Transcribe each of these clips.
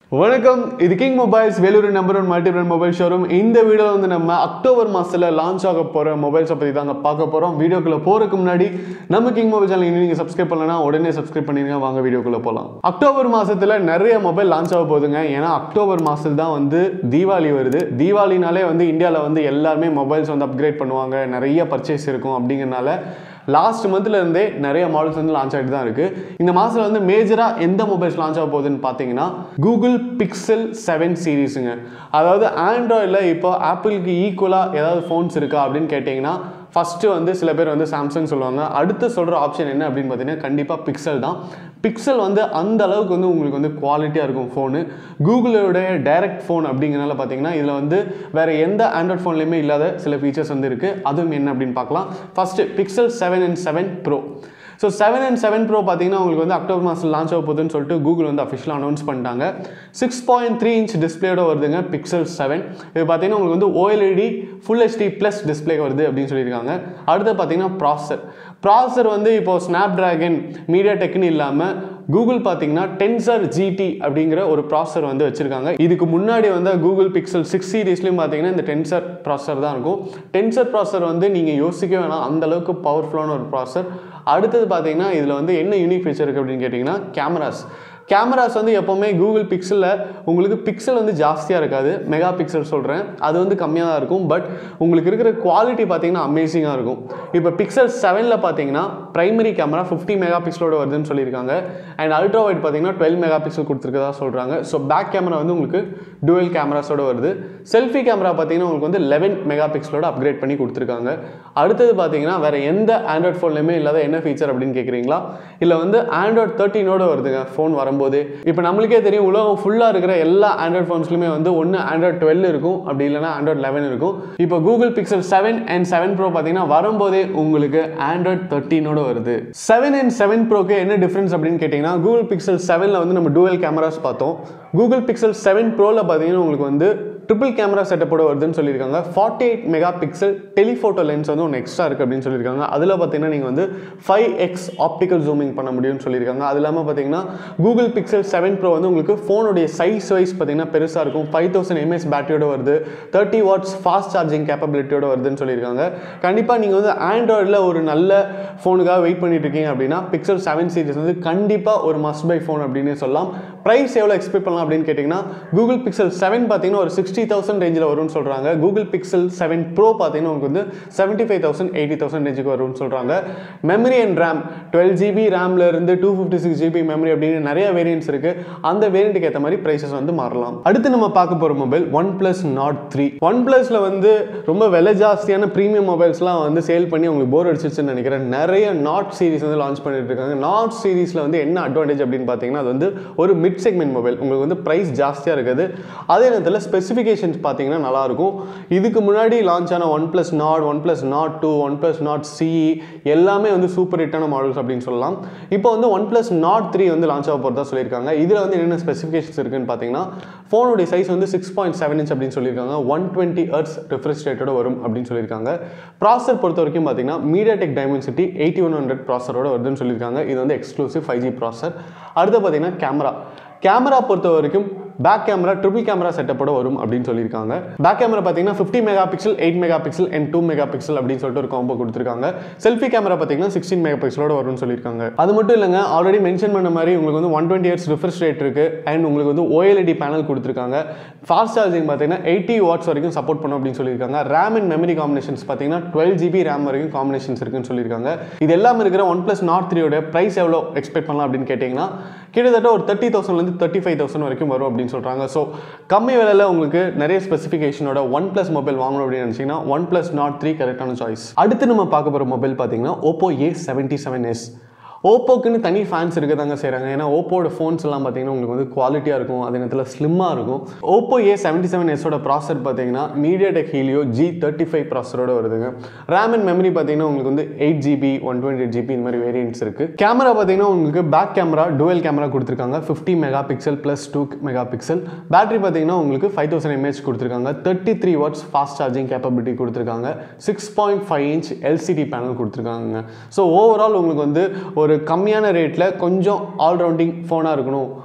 வணக்கம் இது king mobiles Vellore number one multi brand mobile showroom இந்த வீடியோவில் வந்து நம்ம அக்டோபர் மாதத்தில் லான்ச் ஆக போகிற மொபைல்ஸை பற்றி தாங்க பார்க்க போகிறோம் வீடியோக்குள்ளே போகிறதுக்கு முன்னாடி நம்ம கிங் மொபைல் சேனல் இன்னும் நீங்கள் சப்ஸ்கிரைப் பண்ணலனா உடனே சப்ஸ்கிரைப் பண்ணிடுங்க வாங்க வீடியோக்குள்ளே போகலாம் அக்டோபர் மாதத்தில் நிறைய மொபைல் லான்ச் ஆக போகுதுங்க ஏன்னா அக்டோபர் மாதத்தில் தான் வந்து தீபாவளி வருது தீபாவளினாலே வந்து இந்தியாவில் வந்து எல்லாருமே மொபைல்ஸ் வந்து அப்கிரேட் பண்ணுவாங்க நிறைய பர்ச்சேஸ் இருக்கும் அப்படிங்கிறனால லாஸ்ட் மந்த்ல இருந்தே நிறைய மாடல்ஸ் வந்து லான்ச் ஆகிட்டு தான் இருக்கு இந்த மாதத்தில் வந்து மேஜராக எந்த மொபைல்ஸ் லான்ச் ஆக போகுதுன்னு பார்த்தீங்கன்னா கூகுள் பிக்சல் செவன் சீரீஸுங்க அதாவது ஆண்ட்ராய்டில் இப்போ ஆப்பிளுக்கு ஈக்குவலாக ஏதாவது ஃபோன்ஸ் இருக்கா அப்படின்னு கேட்டிங்கன்னா ஃபஸ்ட்டு வந்து சில பேர் வந்து சாம்சங் சொல்லுவாங்க அடுத்து சொல்கிற ஆப்ஷன் என்ன அப்படின்னு பார்த்தீங்கன்னா கண்டிப்பாக பிக்சல் தான் பிக்சல் வந்து அந்த அளவுக்கு வந்து உங்களுக்கு வந்து குவாலிட்டியாக இருக்கும் ஃபோனு கூகுளோடைய டைரக்ட் ஃபோன் அப்படிங்கிறனால பார்த்தீங்கன்னா இதில் வந்து வேறு எந்த ஆண்ட்ராய்ட் ஃபோன்லேயுமே இல்லாத சில ஃபீச்சர்ஸ் வந்து இருக்குது அதுவும் என்ன அப்படின்னு பார்க்கலாம் first pixel seven and seven pro so seven and seven pro பார்த்தீங்கன்னா உங்களுக்கு வந்து அக்டோபர் மாதம் லான்ச் ஆக போகுதுன்னு சொல்லிட்டு கூகுள் வந்து அஃபிஷியலாக அனௌன்ஸ் பண்ணிட்டாங்க சிக்ஸ் பாயிண்ட் த்ரீ இன்ச் டிஸ்பிளேயோட வருதுங்க பிக்சல் செவன் இது பார்த்தீங்கன்னா உங்களுக்கு வந்து OLED full HD plus display வருது அப்படின்னு சொல்லியிருக்காங்க அடுத்து பார்த்தீங்கன்னா ப்ராசர் ப்ராசர் வந்து இப்போ ஸ்னாப் ட்ராகன் மீடியா டெக்னு இல்லாமல் கூகுள் பார்த்தீங்கன்னா டென்சர் ஜிடி அப்படிங்கிற ஒரு ப்ராசர் வந்து வச்சுருக்காங்க இதுக்கு முன்னாடி வந்து கூகுள் பிக்சல் சிக்ஸ் சீரீஸ்லையும் பார்த்தீங்கன்னா இந்த டென்சர் ப்ராசர் தான் இருக்கும் டென்சர் ப்ராசர் வந்து நீங்கள் யோசிக்க வேணாம் அந்த அளவுக்கு பவர்ஃபுல்லான ஒரு ப்ராசர் அடுத்தது பார்த்தீங்கன்னா இதில் வந்து என்ன யூனிக் ஃபீச்சர் இருக்குது அப்படின்னு கேட்டிங்கன்னா கேமராஸ் கேமராஸ் வந்து எப்போவுமே கூகுள் பிக்சலில் உங்களுக்கு பிக்சல் வந்து ஜாஸ்தியாக இருக்காது மெகா பிக்சல் சொல்கிறேன் அது வந்து கம்மியாக தான் இருக்கும் பட் உங்களுக்கு இருக்கிற குவாலிட்டி பார்த்தீங்கன்னா அமேசிங்காக இருக்கும் இப்போ பிக்சல் செவனில் பார்த்தீங்கன்னா பிரைமரி கேமரா ஃபிஃப்டி மெகா பிக்சலோட வருதுன்னு சொல்லியிருக்காங்க அண்ட் அல்ட்ரா வைட் பார்த்தீங்கன்னா டுவெல் மெகா பிக்சல் கொடுத்துருக்கதா சொல்கிறாங்க ஸோ பேக் கேமரா வந்து உங்களுக்கு டுவெல் கேமராஸோட வருது செல்ஃபி கேமரா பார்த்தீங்கன்னா உங்களுக்கு வந்து லெவன் மெகா பிக்சலோட அப்கிரேட் பண்ணி கொடுத்துருக்காங்க அடுத்தது பார்த்தீங்கன்னா வேறு எந்த ஆண்ட்ராய்ட் ஃபோன்லையுமே இல்லாத என்ன ஃபீச்சர் அப்படின்னு கேட்குறீங்களா இல்லை வந்து ஆண்ட்ராய்ட் தேர்ட்டினோட வருதுங்க ஃபோன் வரும்போது இப்போ நம்மளுக்கே தெரியும் உலகம் ஃபுல்லாக இருக்கிற எல்லா ஆண்ட்ராய்ட் ஃபோன்ஸ்லையுமே வந்து ஒன்று ஆண்ட்ராய்ட் டுவெல் இருக்கும் அப்படி இல்லைனா ஆண்ட்ராய்ட் லெவன் இருக்கும் இப்போ Google pixel seven and seven pro பார்த்தீங்கன்னா வரும்போதே உங்களுக்கு ஆண்ட்ராய்ட் தேர்ட்டினோட வருது செவன் அண்ட் செவன் ப்ரோக்கு என்ன டிஃப்ரென்ஸ் அப்படின்னு கேட்டிங்கன்னா கூகுள் பிக்சல் செவனில் வந்து நம்ம டூவல் கேமராஸ் பார்த்தோம் கூகுள் பிக்சல் செவன் ப்ரோவில் பார்த்தீங்கன்னா உங்களுக்கு வந்து ட்ரிபிள் கேமரா செட்டப்போட வருதுன்னு சொல்லியிருக்காங்க forty eight mega pixel telephoto lens வந்து ஒன்று எக்ஸ்ட்ரா இருக்குது அப்படின்னு சொல்லியிருக்காங்க அதில் பார்த்தீங்கன்னா நீங்கள் வந்து ஃபைவ் எக்ஸ் ஆப்டிக்கல் ஜூமிங் பண்ண முடியும்னு சொல்லியிருக்காங்க அது இல்லாமல் பார்த்தீங்கன்னா கூகுள் பிக்சல் செவன் ப்ரோ வந்து உங்களுக்கு ஃபோனுடைய சைஸ் வைஸ் பார்த்தீங்கன்னா பெருசாக இருக்கும் ஃபைவ் தௌசண்ட் எம்ஏஎஸ் பேட்டரியோட வருது தேர்ட்டி வாட்ஸ் ஃபாஸ்ட் சார்ஜிங் கேப்பபிலிட்டியோட வருதுன்னு சொல்லியிருக்காங்க கண்டிப்பாக நீங்கள் வந்து ஆண்ட்ராய்டில் ஒரு நல்ல ஃபோனுக்காக வெயிட் பண்ணிட்டு இருக்கீங்க அப்படின்னா பிக்சல் செவன் சீரிஸ் வந்து கண்டிப்பாக ஒரு மஸ்ட் பை ஃபோன் அப்படின்னு சொல்லலாம் ப்ரைஸ் எவ்வளோ எக்ஸ்பெக்ட் பண்ணலாம் அப்படின்னு கேட்டிங்கன்னா கூகுள் பிக்சல் செவன் பார்த்தீங்கன்னா ஒரு சிக்ஸ்டி தௌசண்ட் ரேஞ்சில் வரும்னு சொல்கிறாங்க கூகுள் பிக்சல் செவன் ப்ரோ பார்த்தீங்கன்னா உங்களுக்கு வந்து seventy five thousand eighty thousand ரேஞ்சுக்கு வரும்னு சொல்கிறாங்க memory and RAM twelve GB ரேமில் இருந்து two fifty six GB memory அப்படின்னு நிறைய வேரியன்ட்ஸ் இருக்குது அந்த வேரியண்ட்டுக்கு ஏற்ற மாதிரி ப்ரைஸஸ் வந்து மாறலாம் அடுத்து நம்ம பார்க்க போகிற mobile OnePlus Nord three one ப்ளஸில் வந்து ரொம்ப விலை ஜாஸ்தியான ப்ரீமியம் மொபைல்ஸ்லாம் வந்து சேல் பண்ணி உங்களுக்கு போர் அடிச்சிச்சுன்னு நினைக்கிறேன் நிறைய நாட் சீரிஸ் வந்து லான்ச் பண்ணிட்டு இருக்காங்க நாட் சீரிஸில் வந்து என்ன அட்வான்டேஜ் அப்படின்னு பார்த்தீங்கன்னா அது வந்து ஒரு மிட் செக்மெண்ட் மொபைல் உங்களுக்கு வந்து ப்ரைஸ் ஜாஸ்தியாக இருக்குது அதே நேரத்தில் ஸ்பெசிஃபிகேஷன்ஸ் பார்த்தீங்கன்னா நல்லாயிருக்கும் இதுக்கு முன்னாடி லான்ச் ஆன OnePlus Nord OnePlus Nord two OnePlus Nord C எல்லாமே வந்து சூப்பர் ஹிட்டான மாடல்ஸ் அப்படின்னு சொல்லலாம் இப்போ வந்து ஒன் ப்ளஸ் நாட் த்ரீ வந்து லான்ச் ஆக போகிறதா சொல்லியிருக்காங்க இதில் வந்து என்னென்ன ஸ்பெசிஃபிகேஷன்ஸ் இருக்குன்னு பார்த்தீங்கன்னா ஃபோனுடைய சைஸ் வந்து சிக்ஸ் பாயிண்ட் செவன் இன்ச் அப்படின்னு சொல்லியிருக்காங்க ஒன் டுவெண்ட்டி ஹர்ட்ஸ் ரிஃப்ரெஷ் ரேட்டோட வரும் அப்படின்னு சொல்லியிருக்காங்க ப்ராசர் பொறுத்த வரைக்கும் பார்த்தீங்கன்னா MediaTek Dimensity eighty one hundred ப்ராசரோட வருதுன்னு சொல்லியிருக்காங்க இது வந்து எக்ஸ்க்ளூசிவ் ஃபைவ் ஜி ப்ராசர் அடுத்து பார்த்தீங்கன்னா கேமரா கேமரா பொறுத்த வரைக்கும் பேக் கேமரா ட்ரிபிள் கேமரா செட்டப்போட வரும் அப்படின்னு சொல்லியிருக்காங்க பேக் கேமரா பார்த்தீங்கன்னா fifty mega pixel eight mega pixel and two mega pixel அப்படின்னு சொல்லிட்டு ஒரு காம்போ கொடுத்துருக்காங்க செல்ஃபி கேமரா பார்த்தீங்கன்னா சிக்ஸ்டீன் மெகா பிக்சலோட வரும்னு சொல்லியிருக்காங்க அது மட்டும் இல்லைங்க ஆல்ரெடி மென்ஷன் பண்ண மாதிரி உங்களுக்கு வந்து one twenty years refresh rate இருக்கு அண்ட் உங்களுக்கு வந்து ஓஎல்இடி பேனல் கொடுத்துருக்காங்க ஃபாஸ்ட் சார்ஜிங் பார்த்தீங்கன்னா எயிட்டி வாட்ஸ் வரைக்கும் சப்போர்ட் பண்ணும் அப்படின்னு சொல்லியிருக்காங்க ரேம் அண்ட் மெமரி காம்பினேஷன்ஸ் பார்த்தீங்கன்னா டுவெல் ஜிபி ரேம் வரைக்கும் காம்பினேஷன்ஸ் இருக்குன்னு சொல்லியிருக்காங்க இது எல்லாம் இருக்கிற ஒன் ப்ளஸ் நாட் த்ரீயோட ப்ரைஸ் எவ்வளோ எக்ஸ்பெக்ட் பண்ணலாம் அப்படின்னு கேட்டிங்கன்னா கிட்டத்தட்ட ஒரு தேர்ட்டி தௌசண்ட்லேருந்து தேர்ட்டி ஃபைவ் தௌசண்ட் வரைக்கும் வரும் அப்படின்னு சொல்கிறாங்க ஸோ கம்மி விலையில் உங்களுக்கு நிறைய ஸ்பெசிஃபிகேஷனோட ஒன் ப்ளஸ் மொபைல் வாங்கணும் அப்படின்னு நினச்சிங்கன்னா ஒன் ப்ளஸ் நாட் த்ரீ கரெக்டான சாய்ஸ் அடுத்து நம்ம பார்க்க போகிற மொபைல் பார்த்தீங்கன்னா Oppo A seventy seven S ஓப்போக்குன்னு தனி ஃபேன்ஸ் இருக்க தாங்க செய்கிறாங்க ஏன்னா ஓப்போட ஃபோன்ஸ் எல்லாம் பார்த்தீங்கன்னா உங்களுக்கு வந்து குவாலிட்டியாக இருக்கும் அதே நேரத்தில் ஸ்லிம்மாக இருக்கும் ஓப்போ ஏ செவன்ட்டி செவன் எஸோட ப்ராசர் பார்த்தீங்கன்னா MediaTek Helio G thirty five ப்ராசரோட வருதுங்க ரேம் அண்ட் மெமரி பார்த்தீங்கன்னா உங்களுக்கு வந்து eight GB one twenty GB இந்த மாதிரி வேரியன்ட்ஸ் இருக்குது கேமரா பார்த்தீங்கன்னா உங்களுக்கு பேக் கேமரா டுவெல் கேமரா கொடுத்துருக்காங்க fifty mega pixel plus two mega pixel battery பார்த்தீங்கன்னா உங்களுக்கு ஃபைவ் தௌசண்ட் எம்ஏஹெச் கொடுத்துருக்காங்க thirty three watts fast charging capability கொடுத்துருக்காங்க six point five inch LCD panel கொடுத்துருக்காங்க ஸோ ஓவரால் உங்களுக்கு வந்து ஒரு கம்மியான ரேட்டில் கொஞ்சம் ஆல்ரவுண்டிங் ஃபோனாக இருக்கணும்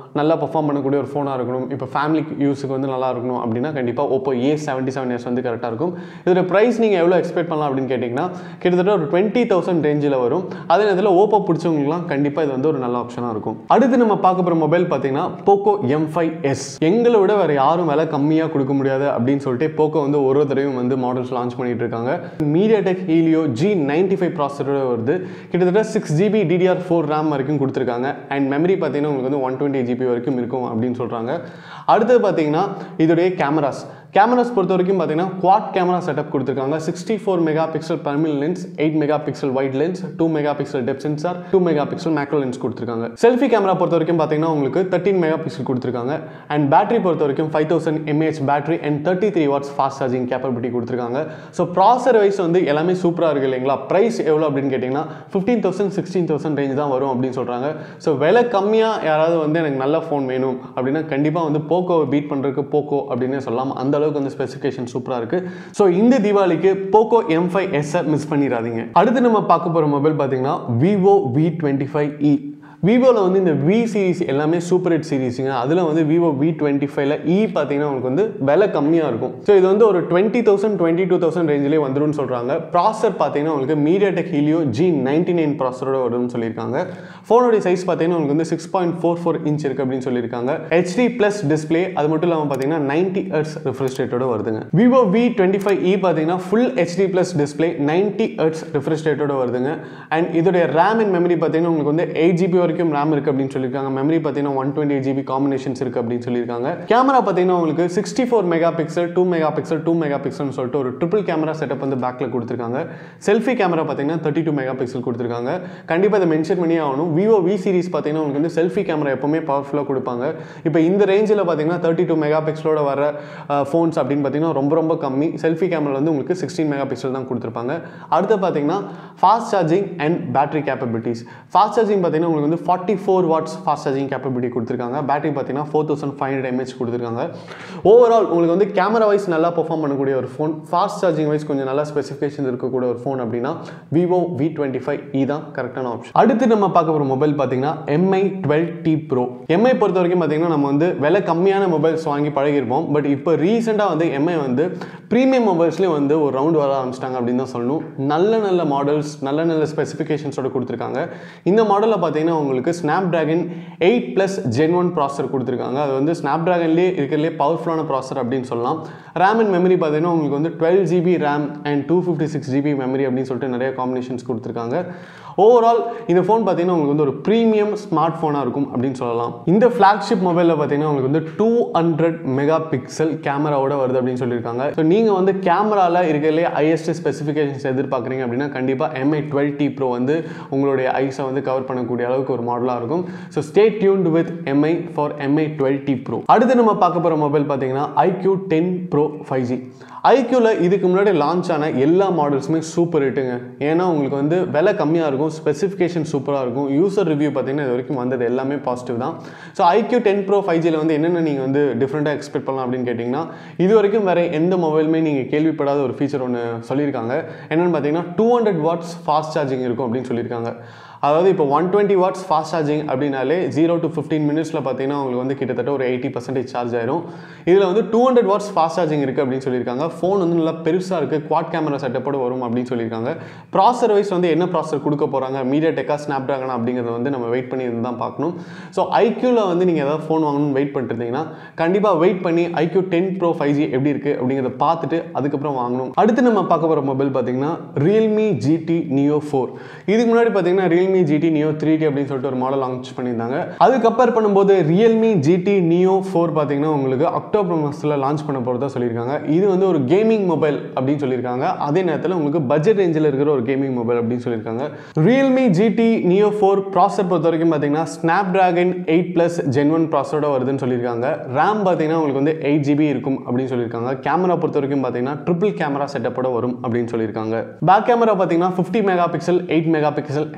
நல்லா பர்ஃபார்ம் பண்ணக்கூடிய ஒரு ஃபோனாக இருக்கணும் இப்போ ஃபேமிலி யூஸுக்கு வந்து நல்லா இருக்கணும் அப்படின்னா கண்டிப்பாக Oppo A seventy seven years வந்து கரெக்டாக இருக்கும் இதோட ப்ரைஸ் நீங்கள் எவ்வளோ எக்ஸ்பெக்ட் பண்ணலாம் அப்படின்னு கேட்டிங்கன்னா கிட்டத்தட்ட ஒரு டுவெண்ட்டி தௌசண்ட் ரேஞ்சில் வரும் அதே நேரத்தில் ஓப்போ பிடிச்சவங்களுக்குலாம் கண்டிப்பாக இது வந்து ஒரு நல்ல ஆப்ஷனாக இருக்கும் அடுத்து நம்ம பார்க்க போகிற மொபைல் பார்த்தீங்கன்னா போக்கோ எம் ஃபைவ் எஸ் எங்களை விட வேறு யாரும் விலை கம்மியாக கொடுக்க முடியாது அப்படின்னு சொல்லிட்டு போக்கோ வந்து ஒரு தடவையும் வந்து மாடல்ஸ் லான்ச் பண்ணிட்டு இருக்காங்க MediaTek Helio G ninety five ப்ராசரோட வருது கிட்டத்தட்ட six GB DDR four RAM வரைக்கும் கொடுத்துருக்காங்க அண்ட் மெமரி பார்த்தீங்கன்னா உங்களுக்கு வந்து ஒன் டுவெண்ட்டி ஜிபி வரைக்கும் இருக்கும் அப்படின்னு சொல்கிறாங்க அடுத்தது பார்த்தீங்கன்னா இதோடைய கேமராஸ் கேமராஸ் பொறுத்த வரைக்கும் பார்த்தீங்கன்னா குவாட் கேமரா செட்டப் கொடுத்துருக்காங்க சிக்ஸ்டி ஃபோர் மெகா பிக்சல் பர்மில் lens eight mega pixel wide lens two mega pixel depth sensor two mega pixel macro lens கொடுத்துருக்காங்க செல்ஃபி கேமரா பொறுத்த வரைக்கும் பார்த்தீங்கன்னா உங்களுக்கு தேர்ட்டின் மெகா பிக்சல் கொடுத்துருக்காங்க அண்ட் பேட்டரி பொறுத்த வரைக்கும் five thousand mAh battery and thirty three watts fast charging capability கொடுத்துருக்காங்க so processor wise வந்து எல்லாமே சூப்பராக இருக்குது இல்லைங்களா ப்ரைஸ் எவ்வளோ அப்படின்னு கேட்டிங்கன்னா fifteen thousand sixteen thousand range தான் வரும் அப்படின்னு சொல்கிறாங்க ஸோ விலை கம்மியாக யாராவது வந்து எனக்கு நல்ல ஃபோன் வேணும் அப்படின்னா கண்டிப்பாக வந்து போக்கோவை பீட் பண்ணுறதுக்கு போக்கோ அப்படின்னு சொல்லலாம் அந்த அளவுக்கு வந்து ஸ்பெசிஃபிகேஷன் சூப்பராக இருக்குது ஸோ இந்த தீபாவளிக்கு போக்கோ எம் ஃபைவ் எஸ்ஸை மிஸ் பண்ணிடாதீங்க அடுத்து நம்ம பார்க்க போகிற மொபைல் பார்த்தீங்கன்னா Vivo V twenty five E விவோவில் வந்து இந்த வி சீரிஸ் எல்லாமே சூப்பர் ஹிட் சீரிஸுங்க அதில் வந்து விவோ வி டுவெண்ட்டி ஃபைவ்ல இ பார்த்தீங்கன்னா உங்களுக்கு வந்து விலை கம்மியாக இருக்கும் ஸோ இது வந்து ஒரு twenty thousand twenty two thousand ரேஞ்சிலே வந்துரும்னு சொல்கிறாங்க ப்ராசர் பார்த்தீங்கன்னா உங்களுக்கு MediaTek Helio G ninety nine ப்ராசரோட வரும்னு சொல்லியிருக்காங்க ஃபோனுடைய சைஸ் பார்த்தீங்கன்னா உங்களுக்கு வந்து six point four four inch இருக்குது அப்படின்னு சொல்லியிருக்காங்க ஹெச்டி ப்ளஸ் டிஸ்பிளே அது மட்டும் இல்லாமல் பார்த்தீங்கன்னா நைன்டி ஹர்ட்ஸ் ரிஃப்ரெஷ் ரேட்டோட வருதுங்க Vivo V twenty five E பார்த்தீங்கன்னா full HD plus display ninety hertz refresh ரேட்டோட வருதுங்க அண்ட் இதோடைய ரேம் அண்ட் மெமரி பார்த்தீங்கன்னா உங்களுக்கு வந்து எயிட் ஜிபி வரைக்கும் ரேம் இருக்குது அப்படின்னு சொல்லியிருக்காங்க மெமரி பார்த்தீங்கன்னா one twenty eight GB combinations இருக்குது அப்படின்னு சொல்லியிருக்காங்க கேமரா பார்த்தீங்கன்னா உங்களுக்கு sixty four mega pixel two mega pixel two mega பிக்சல்னு சொல்லிட்டு ஒரு ட்ரிபிள் கேமரா செட்டப் வந்து பேக்கில் கொடுத்துருக்காங்க செல்ஃபி கேமரா பார்த்தீங்கன்னா தேர்ட்டி டூ மெகா பிக்சல் கொடுத்துருக்காங்க கண்டிப்பாக இதை மென்ஷன் பண்ணியே ஆகணும் விவோ வி சீரிஸ் பார்த்தீங்கன்னா உங்களுக்கு வந்து செல்ஃபி கேமரா எப்பவுமே பவர்ஃபுல்லாக கொடுப்பாங்க இப்போ இந்த ரேஞ்சில் பார்த்தீங்கன்னா தேர்ட்டி டூ மெகா பிக்சலோட வர ஃபோன்ஸ் அப்படின்னு பார்த்தீங்கன்னா ரொம்ப ரொம்ப கம்மி செல்ஃபி கேமரா வந்து உங்களுக்கு சிக்ஸ்டீன் மெகா பிக்சல் தான் கொடுத்துருப்பாங்க அடுத்து பார்த்தீங்கன்னா fast charging and battery capabilities fast charging பார்த்தீங்கன்னா உங்களுக்கு வந்து forty four watts fast charging capability கொடுத்துருக்காங்க பேட்டரி பார்த்தீங்கன்னா four thousand five hundred mAh கொடுத்துருக்காங்க ஓவரால் உங்களுக்கு வந்து கேமரா வைஸ் நல்லா பெர்ஃபார்ம் பண்ணக்கூடிய ஒரு ஃபோன் ஃபாஸ்ட் சார்ஜிங் வைஸ் கொஞ்சம் நல்லா ஸ்பெசிஃபிகேஷன் இருக்கக்கூடிய ஒரு ஃபோன் அப்படின்னா Vivo V twenty five E தான் கரெக்டான ஆப்ஷன் அடுத்து நம்ம பார்க்க போகிற மொபைல் பார்த்தீங்கன்னா Mi twelve T pro Mi பொறுத்த வரைக்கும் பார்த்தீங்கன்னா நம்ம வந்து விலை கம்மியான மொபைல்ஸ் வாங்கி பழகிருப்போம் பட் இப்போ ரீசெண்டாக வந்து எம்ஐ வந்து ப்ரீமியம் மொபைல்ஸ்லேயும் வந்து ஒரு ரவுண்ட் வர ஆரம்பிச்சிட்டாங்க அப்படின்னு தான் சொல்லணும் நல்ல நல்ல மாடல்ஸ் நல்ல நல்ல ஸ்பெசிஃபிகேஷன்ஸோட கொடுத்துருக்காங்க இந்த மாடலில் பார்த்தீங்கன்னா உங்களுக்கு Snapdragon eight plus gen one processor கொடுத்துருக்காங்க அது வந்து ஸ்னாப் ட்ராகன்லேயே இருக்கிறதுலே பவர்ஃபுல்லான ப்ராசர் அப்படின்னு சொல்லலாம் ரேம் அண்ட் மெமரி பார்த்தீங்கன்னா உங்களுக்கு வந்து twelve GB RAM and two fifty six GB memory அப்படின்னு சொல்லிட்டு நிறைய காம்பினேஷன்ஸ் கொடுத்துருக்காங்க ஓவரால் இந்த ஃபோன் பார்த்தீங்கன்னா உங்களுக்கு வந்து ஒரு ப்ரீமியம் ஸ்மார்ட் ஃபோனாக இருக்கும் அப்படின்னு சொல்லலாம் இந்த ஃப்ளாக்ஷிப் மொபைலில் பார்த்தீங்கன்னா உங்களுக்கு வந்து டூ ஹண்ட்ரட் மெகா பிக்சல் கேமராவோட வருது அப்படின்னு சொல்லியிருக்காங்க ஸோ நீங்கள் வந்து கேமராவில் இருக்கிறதுலே ஹையஸ்ட் ஸ்பெசிஃபிகேஷன்ஸ் எதிர்பார்க்குறீங்க அப்படின்னா கண்டிப்பாக எம்ஐ டுவெல் டி ப்ரோ வந்து உங்களுடைய ஐஸை வந்து கவர் பண்ணக்கூடிய அளவுக்கு ஒரு மாடலாக இருக்கும் so stay tuned with Mi for Mi twelve T pro அடுத்து நம்ம பார்க்க போகிற மொபைல் பார்த்தீங்கன்னா iQOO ten pro five G ஐக்யூவில் இதுக்கு முன்னாடி லான்ச் ஆன எல்லா மாடல்ஸுமே சூப்பர் ஹிட்டுங்க ஏன்னா உங்களுக்கு வந்து விலை கம்மியாக இருக்கும் ஸ்பெசிஃபிகேஷன் சூப்பராக இருக்கும் யூசர் ரிவ்யூ பார்த்தீங்கன்னா இது வரைக்கும் வந்தது எல்லாமே பாசிட்டிவ் தான் so iQOO ten pro five ஜியில் வந்து என்னென்ன நீங்கள் வந்து டிஃப்ரெண்ட்டாக எக்ஸ்பெக்ட் பண்ணலாம் அப்படின்னு கேட்டிங்கன்னா இது வரைக்கும் வேறு எந்த மொபைலுமே நீங்கள் கேள்விப்படாத ஒரு ஃபீச்சர் ஒன்று சொல்லியிருக்காங்க என்னென்னு பார்த்தீங்கன்னா two hundred watts fast charging இருக்கும் அப்படின்னு சொல்லியிருக்காங்க அதாவது இப்போ one twenty watts fast charging அப்படின்னாலே ஜீரோ டு ஃபிஃப்டீன் மினிட்ஸில் பார்த்தீங்கன்னா உங்களுக்கு வந்து கிட்டத்தட்ட ஒரு எயிட்டி பர்சன்டேஜ் சார்ஜ் ஆயிரும் இதில் வந்து two hundred watts fast charging இருக்குது அப்படின்னு சொல்லியிருக்காங்க ஃபோன் வந்து நல்லா பெருசாக இருக்குது குவாட் கேமரா செட்டப்போடு வரும் அப்படின்னு சொல்லியிருக்காங்க ப்ராசர் வைஸ் வந்து என்ன ப்ராசர் கொடுக்க போகிறாங்க மீடியா டெக்கா ஸ்னாப் ட்ராகன் அப்படிங்கிறத வந்து நம்ம வெயிட் பண்ணி இருந்து தான் பார்க்கணும் ஸோ ஐக்யூவில் வந்து நீங்கள் ஏதாவது ஃபோன் வாங்கணும்னு வெயிட் பண்ணிருந்தீங்கன்னா கண்டிப்பாக வெயிட் பண்ணி iQOO ten pro five G எப்படி இருக்குது அப்படிங்கிறத பார்த்துட்டு அதுக்கப்புறம் வாங்கணும் அடுத்து நம்ம பார்க்க போகிற மொபைல் பார்த்தீங்கன்னா ரியல்மி ஜிடி நியோ ஃபோர் இதுக்கு முன்னாடி பார்த்தீங்கன்னா Realme GT neo three T அப்படின்னு சொல்லிட்டு ஒரு மாடல் லான்ச் பண்ணியிருந்தாங்க அது கம்பேர் பண்ணும்போது ரியல்மி ஜிடி நியோ ஃபோர் பார்த்தீங்கன்னா உங்களுக்கு அக்டோபர் மாதத்தில் லான்ச் பண்ண போகிறதா சொல்லியிருக்காங்க இது வந்து ஒரு கேமிங் மொபைல் அப்படின்னு சொல்லியிருக்காங்க அதே நேரத்தில் உங்களுக்கு பட்ஜெட் ரேஞ்சில் இருக்கிற ஒரு கேமிங் மொபைல் அப்படின்னு சொல்லியிருக்காங்க ரியல்மி ஜிடி நியோ ஃபோர் ப்ராசர் பொறுத்த வரைக்கும் பார்த்தீங்கன்னா Snapdragon eight plus gen one ப்ராசரோட வருதுன்னு சொல்லியிருக்காங்க ரேம் பார்த்தீங்கன்னா உங்களுக்கு வந்து எயிட் ஜிபி இருக்கும் அப்படின்னு சொல்லியிருக்காங்க கேமரா பொறுத்த வரைக்கும் பார்த்தீங்கன்னா ட்ரிபிள் கேமரா செட்டப்போட வரும் அப்படின்னு சொல்லியிருக்காங்க பேக் கேமரா பார்த்தீங்கன்னா fifty mega pixel eight mega pixel and two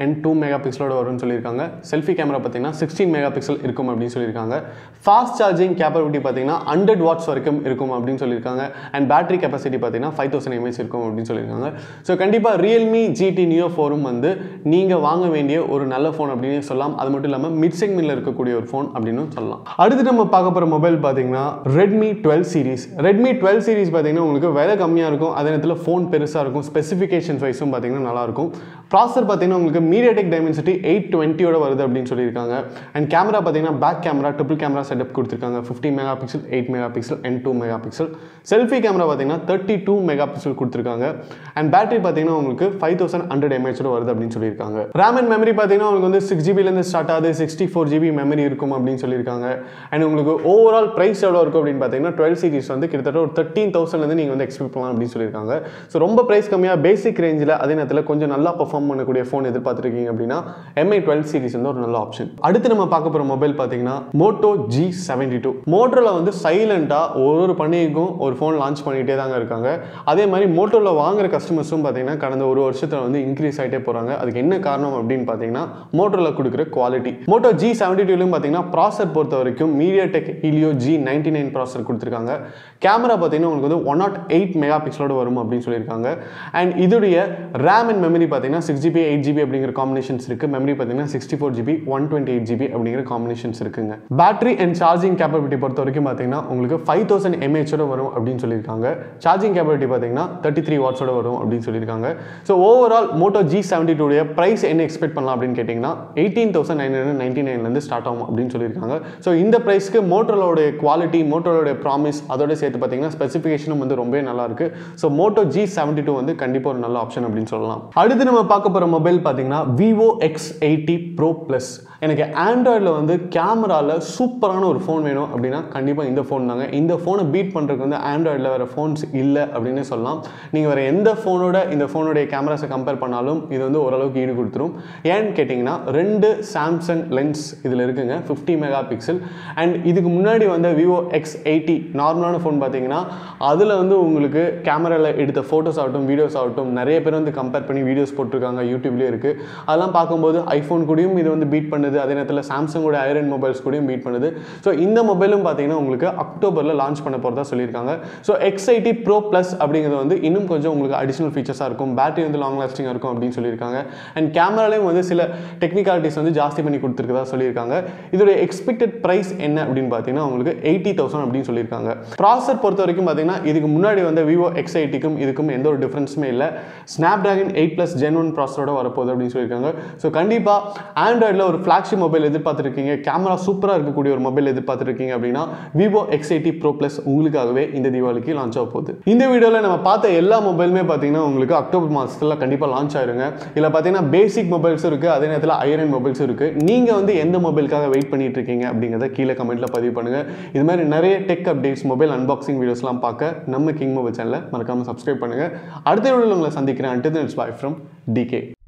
mega பிக்சலோட வரும்னு சொல்லியிருக்காங்க செல்ஃபி கேமரா பார்த்தீங்கன்னா சிக்ஸ்டீன் மெகா பிக்சல் இருக்கும் அப்படின்னு சொல்லியிருக்காங்க ஃபாஸ்ட் சார்ஜிங் கேப்பபிலிட்டி பார்த்தீங்கன்னா ஹண்ட்ரட் வாட்ஸ் வரைக்கும் இருக்கும் அப்படின்னு சொல்லியிருக்காங்க அண்ட் பேட்டரி கெப்பாசிட்டி பார்த்தீங்கன்னா ஃபைவ் தௌசண்ட் எம்ஏஹெச் இருக்கும் அப்படின்னு சொல்லியிருக்காங்க ஸோ கண்டிப்பாக ரியல்மி ஜிடி நியோ ஃபோரும் வந்து நீங்கள் வாங்க வேண்டிய ஒரு நல்ல ஃபோன் அப்படின்னு சொல்லலாம் அது மட்டும் இல்லாமல் மிட் செக்மெண்ட்டில் இருக்கக்கூடிய ஒரு ஃபோன் அப்படின்னு சொல்லலாம் அடுத்து நம்ம பார்க்க போகிற மொபைல் பார்த்தீங்கன்னா Redmi twelve series Redmi twelve series பார்த்தீங்கன்னா உங்களுக்கு விலை கம்மியாக இருக்கும் அதே நேரத்தில் ஃபோன் பெருசாக இருக்கும் ஸ்பெசிஃபிகேஷன்ஸ் வைஸும் பார்த்தீங்கன்னா நல்லாயிருக்கும் ப்ராசர் பார்த்தீங்கன்னா உங்களுக்கு மீடியாடெக் டைமென்சிட்டி எயிட் டுவெண்ட்டியோட வருது அப்படின்னு சொல்லியிருக்காங்க அண்ட் கேமரா பார்த்தீங்கன்னா back camera triple camera setup கொடுத்துருக்காங்க fifty mega pixel eight mega pixel and two mega pixel selfie camera பார்த்தீங்கன்னா தேர்ட்டி டூ மெகா பிக்சல் கொடுத்துருக்காங்க அண்ட் பேட்டரி பார்த்தீங்கன்னா உங்களுக்கு ஃபைவ் தௌசண்ட் ஹண்ட்ரட் எம்ஏஹெச்சோட வருது அப்படின்னு சொல்லியிருக்காங்க ரேம் அண்ட் மெமரி பார்த்தீங்கன்னா உங்களுக்கு வந்து சிக்ஸ் ஜிபிலேருந்து ஸ்டார்ட் ஆகுது சிக்ஸ்டி ஃபோர் ஜிபி மெமரி இருக்கும் அப்படின்னு சொல்லியிருக்காங்க அண்ட் உங்களுக்கு ஓவரால் ப்ரைஸ் எவ்வளோ இருக்கும் அப்படின்னு பார்த்தீங்கன்னா டுவெல் சீரிஸ் வந்து கிட்டத்தட்ட ஒரு தேர்ட்டீன் தௌசண்ட்லேருந்து நீங்கள் வந்து எக்ஸ்பெக்ட் பண்ணலாம் அப்படின்னு சொல்லியிருக்காங்க ஸோ ரொம்ப ப்ரைஸ் கம்மியாக பேசிக் ரேஞ்சில் அதே நேரத்தில் கொஞ்சம் நல்லா பர்ஃபார்ம் பண்ணக்கூடிய ஃபோன் எதிர்பார்த்துருக்கீங்க அப்படின்னா எம்ஐ டுவெல் சீரிஸ் வந்து ஒரு நல்ல ஆப்ஷன் அடுத்து நம்ம பார்க்க போகிற மொபைல் பார்த்தீங்கன்னா மோட்டோ ஜி செவன்டி டூ மோட்டோவில் வந்து சைலண்ட்டாக ஒரு ஒரு பண்டிகைக்கும் ஒரு ஃபோன் லான்ச் பண்ணிகிட்டே தாங்க இருக்காங்க அதே மாதிரி மோட்டோவில் வாங்குற கஸ்டமர்ஸும் பார்த்தீங்கன்னா கடந்த ஒரு வருஷத்தில் வந்து இன்க்ரீஸ் ஆகிட்டே போகிறாங்க அதுக்கு என்ன காரணம் அப்படின்னு பார்த்தீங்கன்னா மோட்டோவில் கொடுக்குற குவாலிட்டி மோட்டோ ஜி செவன்டி டூலையும் பார்த்தீங்கன்னா ப்ராசர் பொறுத்த வரைக்கும் MediaTek Helio G ninety nine processor கொடுத்துருக்காங்க கேமரா பார்த்தீங்கன்னா உங்களுக்கு வந்து ஒன் நாட் எயிட் மெகா பிக்சலோட வரும் அப்படின்னு சொல்லியிருக்காங்க அண்ட் இதோடைய ரேம் அண்ட் மெமரி பார்த்தீங்கன்னா சிக்ஸ் ஜிபி எயிட் ஜிபி அப்படிங்கிற காம்பினேஷன்ஸ் இருக்குது மெமரி பார்த்தீங்கன்னா sixty four GB one twenty eight GB அப்படிங்கிற காம்பினேஷன்ஸ் இருக்குங்க பேட்டரி அண்ட் சார்ஜிங் கேப்பபிலிட்டி பொறுத்த வரைக்கும் பார்த்தீங்கன்னா உங்களுக்கு ஃபைவ் தௌசண்ட் எம்ஏஹெச்சோட வரும் அப்படின்னு சொல்லியிருக்காங்க சார்ஜிங் கேப்பபிலிட்டி பார்த்தீங்கன்னா தேர்ட்டி த்ரீ வாட்ஸோட வரும் அப்படின்னு சொல்லியிருக்காங்க so overall Moto G seventy டூடைய ப்ரைஸ் என்ன எக்ஸ்பெக்ட் பண்ணலாம் அப்படின்னு கேட்டிங்கன்னா eighteen thousand nine hundred ninety நைன்லேருந்து ஸ்டார்ட் ஆகும் அப்படின்னு சொல்லியிருக்காங்க ஸோ இந்த ப்ரைஸ்க்கு மோட்டோலோடைய குவாலிட்டி மோட்டோலோடைய ப்ராமிஸ் அதோட சேர்த்து பார்த்தீங்கன்னா ஸ்பெசிஃபிகேஷனும் வந்து ரொம்பவே நல்லா இருக்கு so Moto G seventy two வந்து கண்டிப்பாக ஒரு நல்ல ஆப்ஷன் அப்படின்னு சொல்லலாம் அடுத்து நம்ம பார்க்க போகிற மொபைல் பார்த்தீங்கன்னா Vivo X eighty pro plus எனக்கு ஆண்ட்ராய்டில் வந்து கேமராவில் சூப்பரான ஒரு ஃபோன் வேணும் அப்படின்னா கண்டிப்பாக இந்த ஃபோன் தாங்க இந்த ஃபோனை பீட் பண்ணுறதுக்கு வந்து ஆண்ட்ராய்டில் வேறு ஃபோன்ஸ் இல்லை அப்படின்னு சொல்லலாம் நீங்கள் வேறு எந்த ஃபோனோட இந்த ஃபோனுடைய கேமராஸை கம்பேர் பண்ணாலும் இது வந்து ஓரளவுக்கு ஈடு கொடுத்துரும் ஏன்னு கேட்டிங்கன்னா ரெண்டு சாம்சங் லென்ஸ் இதில் இருக்குங்க ஃபிஃப்டி மெகா பிக்சல் அண்ட் இதுக்கு முன்னாடி வந்த விவோ எக்ஸ் எயிட்டி நார்மலான ஃபோன் பார்த்தீங்கன்னா அதில் வந்து உங்களுக்கு கேமராவில் எடுத்த ஃபோட்டோஸ் ஆகட்டும் வீடியோஸ் ஆகட்டும் நிறைய பேர் வந்து கம்பேர் பண்ணி வீடியோஸ் போட்டிருக்காங்க யூடியூப்லேயே இருக்குது அதெல்லாம் பார்க்கும்போது ஐஃபோன் கூடயும் இது வந்து பீட் பண்ணுது அதே நேரத்தில் சாம்சங்கோட ஐரன் மொபைல்ஸ் கூடயும் பீட் பண்ணுது ஸோ இந்த மொபைலும் பார்த்தீங்கன்னா உங்களுக்கு அக்டோபரில் லான்ச் பண்ண போகிறதா சொல்லியிருக்காங்க so X eighty pro plus அப்படிங்கிறது வந்து இன்னும் கொஞ்சம் உங்களுக்கு அடிஷனல் ஃபீச்சர்ஸாக இருக்கும் பேட்டரி வந்து லாங் லாஸ்டிங்காக இருக்கும் அப்படின்னு சொல்லியிருக்காங்க அண்ட் கேமராலையும் வந்து சில டெக்னிக்காலிட்டிஸ் வந்து ஜாஸ்தி பண்ணி கொடுத்துருக்கதா சொல்லியிருக்காங்க இதோட எக்ஸ்பெக்டட் ப்ரைஸ் என்ன அப்படின்னு பார்த்தீங்கன்னா உங்களுக்கு எயிட்டி தௌசண்ட் அப்படின்னு சொல்லியிருக்காங்க ப்ராசர் பொறுத்த வரைக்கும் பார்த்தீங்கன்னா இதுக்கு முன்னாடி வந்த விவோ எக்ஸ் எயிட்டிக்கும் இதுக்கும் எந்த ஒரு டிஃப்ரென்ஸுமே இல்லை Snapdragon eight plus gen one ப்ராசரோட வரப்போகுது அப்படின்னு சொல்லியிருக்காங்க ஸோ கண்டிப்பாக ஆண்ட்ராய்டில் ஒரு ஃப்ளாக்ஷிப் மொபைல் எதிர்பார்த்துருக்கீங்க கேமரா சூப்பராக இருக்கக்கூடிய ஒரு மொபைல் எதிர்பார்த்துருக்கீங்க அப்படின்னா Vivo X eighty pro plus உங்களுக்காகவே இந்த தீபாவளிக்கு லான்ச் ஆக போகுது இந்த வீடியோவில் நம்ம பார்த்த எல்லா மொபைலுமே பார்த்தீங்கன்னா உங்களுக்கு அக்டோபர் மாதத்தில் கண்டிப்பாக லான்ச் ஆயிருங்க இதில் பார்த்தீங்கன்னா பேசிக் மொபைல்ஸும் இருக்குது அதே நேரத்தில் ஐரன் மொபைல்ஸும் இருக்குது நீங்கள் வந்து எந்த மொபைலுக்காக வெயிட் பண்ணிட்டு இருக்கீங்க அப்படிங்கிறத கீழே கமெண்ட்டில் பதிவு பண்ணுங்கள் இது மாதிரி நிறைய டெக் அப்டேட்ஸ் மொபைல் அன்பாக்சிங் வீடியோஸ்லாம் பார்க்க நம்ம கிங் மொபைல் சேனலை மறக்காமல் சப்ஸ்கிரைப் பண்ணுங்கள் அடுத்த வீடியோவில் உங்களை சந்திக்கிறேன் அண்ட் பாய் ஃப்ரம் டிகே